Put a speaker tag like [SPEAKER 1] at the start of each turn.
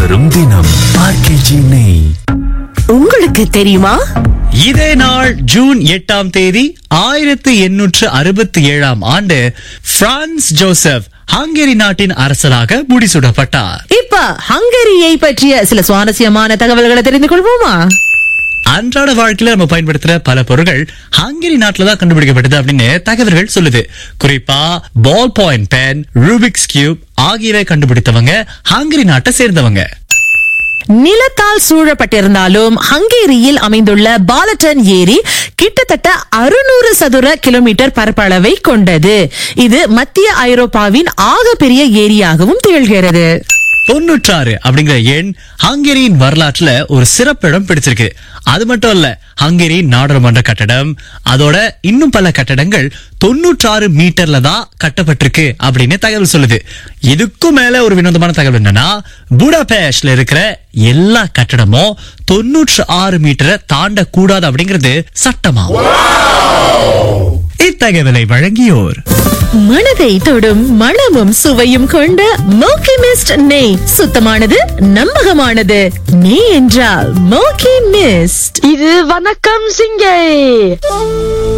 [SPEAKER 1] வரும் தினம் ஆர்கேஜி நெய்
[SPEAKER 2] உங்களுக்கு தெரியுமா
[SPEAKER 3] இதே நாள் ஜூன் எட்டாம் தேதி ஆயிரத்து எண்ணூற்று அறுபத்தி ஏழாம் ஆண்டு பிரான்ஸ் ஜோசப் ஹங்கேரி நாட்டின் அரசராக முடிசூடப்பட்டார்
[SPEAKER 2] இப்ப ஹங்கேரியை பற்றிய சில சுவாரஸ்யமான தகவல்களை தெரிந்து கொள்வோமா
[SPEAKER 3] அன்றாட வாழ்க்கையில நம்ம பயன்படுத்துற பல பொருட்கள் ஹங்கேரி நாட்டுல தான் கண்டுபிடிக்கப்பட்டது அப்படின்னு தகவல்கள் சொல்லுது குறிப்பா ball point pen Rubik's cube ஆகியவை கண்டுபிடித்தவங்க ஹங்கேரி நாட்டை சேர்ந்தவங்க
[SPEAKER 2] நிலத்தால் சூழப்பட்டிருந்தாலும் ஹங்கேரியில் அமைந்துள்ள பாலட்டன் ஏரி கிட்டத்தட்ட அறுநூறு சதுர கிலோமீட்டர் பரப்பளவை கொண்டது இது மத்திய ஐரோப்பாவின் ஆகப்பெரிய ஏரியாகவும் திகழ்கிறது
[SPEAKER 3] தொண்ணூற்றாறு அப்படிங்கிற எண் ஹங்கேரியின் வரலாற்றுல ஒரு சிறப்பிடம் பிடிச்சிருக்கு அது மட்டும் இல்ல ஹங்கேரி நாடாளுமன்ற கட்டடம் அதோட இன்னும் பல கட்டடங்கள் தொண்ணூற்றாறு மீட்டர்ல தான் கட்டப்பட்டிருக்கு அப்படின்னு தகவல் சொல்லுது இதுக்கும் மேல ஒரு வினோதமான தகவல் என்னன்னா புடாபேஷ்ல இருக்கிற எல்லா கட்டடமும் தொண்ணூற்று ஆறு மீட்டரை தாண்டக்கூடாது அப்படிங்கிறது சட்டமா இத்தகவலை வழங்கியோர்
[SPEAKER 2] மனதை தொடும் மணமும் சுவையும் கொண்ட மோக்கி மிஸ்ட் நெய் சுத்தமானது நம்பகமானது நெய் என்றால் மோக்கி மிஸ்ட்
[SPEAKER 4] இது வணக்கம் சிங்கை